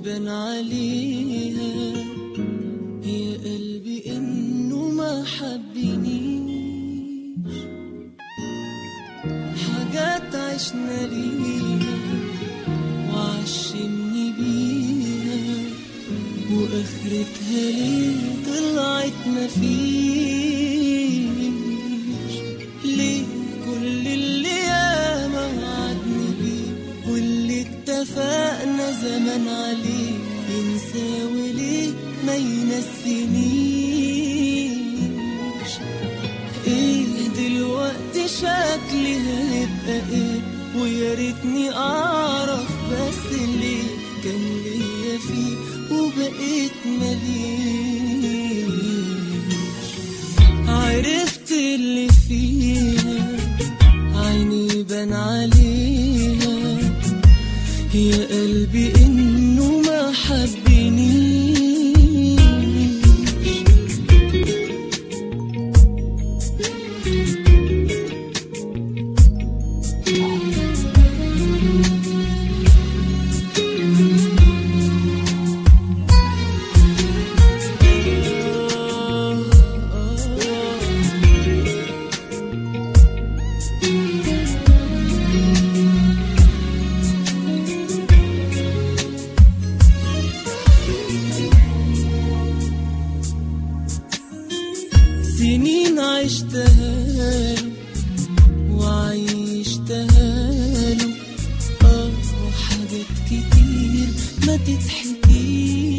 يبان عليها يا قلبي انه ما حبنيش حاجات عشنا ليها وعشمني بيها واخرتها ليه طلعت مفيش ليه كل اللي ياما وعدنا بيه واللي اتفقنا زمان عليه ينسى وليه ما ينسينيش ايه دلوقتي شكلي هيبقى ايه ويا ريتني اعرف بس ليه كان ليا فيه وبقيت مليش عرفت اللي فيها عيني بان عليها يا قلبي انه ما حبنيش سنين عشتها له وعيشتها له اه حاجات كتير ما تتحكيش